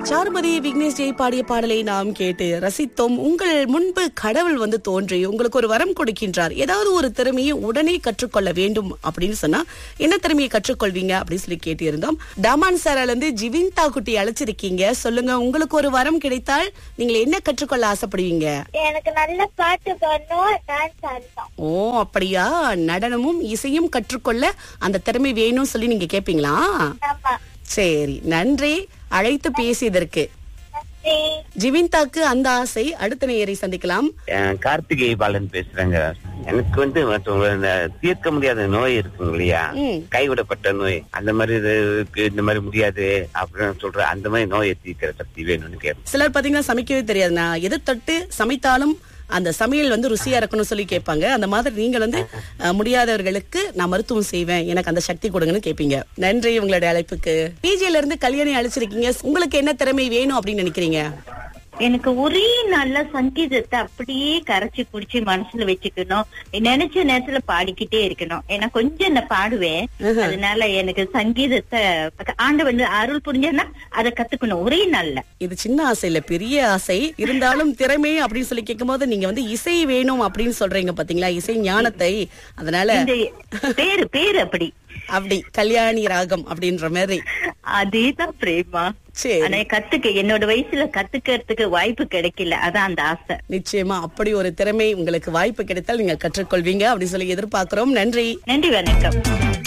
சாருமதி விக்னேஷ் ஜெய் பாடிய பாடலை நாம் கேட்டு ரசித்தோம் உங்கள் முன்பு கடவுள் வந்து தோன்றி உங்களுக்கு ஒரு வரம் கொடுக்கின்றார் ஏதாவது ஒரு திறமையை உடனே கற்றுக்கொள்ள வேண்டும் அப்படின்னு சொன்னா என்ன திறமையை கற்றுக்கொள்வீங்க அப்படின்னு சொல்லி கேட்டிருந்தோம் டாமான் சாரால இருந்து ஜிவின்தா குட்டி அழைச்சிருக்கீங்க சொல்லுங்க உங்களுக்கு ஒரு வரம் கிடைத்தால் நீங்கள் என்ன கற்றுக்கொள்ள ஆசைப்படுவீங்க எனக்கு நல்ல பாட்டு பாடணும் டான்ஸ் ஆடணும் ஓ அப்படியா நடனமும் இசையும் கற்றுக்கொள்ள அந்த திறமை வேணும்னு சொல்லி நீங்க கேப்பீங்களா ஆமா சரி நன்றி அழைத்து பேசியதற்கு நன்றி ஜிவின்தாக்கு அந்த ஆசை அடுத்த நேயரை சந்திக்கலாம் அஹ் கார்த்திகேய பாலன் பேசுறேங்க எனக்கு வந்து மற்றவங்க இந்த தீர்க்க முடியாத நோய் இருக்குங்க இல்லையா ம். கைவிடப்பட்ட நோய் அந்த மாதிரி இது இருக்கு, இந்த மாதிரி முடியாது அப்படின்னு சொல்ற அந்த மாதிரி நோயை தீர்க்கிற சக்தி வேணும்னு கேட்பேன் சிலர் பாத்தீங்கன்னா சமைக்கவே தெரியாது நான் எதை தொட்டு சமைத்தாலும் அந்த சமையல் வந்து ருசியா இருக்கணும்னு சொல்லி கேட்பாங்க அந்த மாதிரி நீங்கள் வந்து அஹ், முடியாதவர்களுக்கு நான் மருத்துவம் செய்வேன் எனக்கு அந்த சக்தி கொடுங்கன்னு கேட்பீங்க நன்றி உங்களுடைய அழைப்புக்கு பிஜில இருந்து கல்யாணி அழைச்சிருக்கீங்க உங்களுக்கு என்ன திறமை வேணும் அப்படின்னு நினைக்கிறீங்க எனக்கு ஒரே நல்ல சங்கீதத்தை அப்படியே கரைச்சு குடிச்சு மனசுல வச்சுக்கணும் நினைச்ச நேரத்துல பாடிக்கிட்டே இருக்கணும் ஏன்னா கொஞ்சம் நான் பாடுவேன் அதனால எனக்கு சங்கீதத்தை ஆண்டவன் அருள் புரிஞ்சேன்னா அதை கத்துக்கணும் ஒரே நல்ல இது சின்ன ஆசை இல்ல பெரிய ஆசை இருந்தாலும் திறமை அப்படின்னு சொல்லி கேட்கும்போது நீங்க வந்து இசை வேணும் அப்படின்னு சொல்றீங்க பாத்தீங்களா இசை ஞானத்தை அதனால இந்த பேரு பேரு அப்படி அப்படி கல்யாணி ராகம் அப்படின்ற மாதிரி அதேதான் பிரேமா சரி ஆனா கத்துக்க என்னோட வயசுல கத்துக்கிறதுக்கு வாய்ப்பு கிடைக்கல அதான் அந்த ஆசை நிச்சயமா அப்படி ஒரு திறமை உங்களுக்கு வாய்ப்பு கிடைத்தால் நீங்க கற்றுக்கொள்வீங்க அப்படின்னு சொல்லி எதிர்பார்க்கிறோம் நன்றி நன்றி வணக்கம்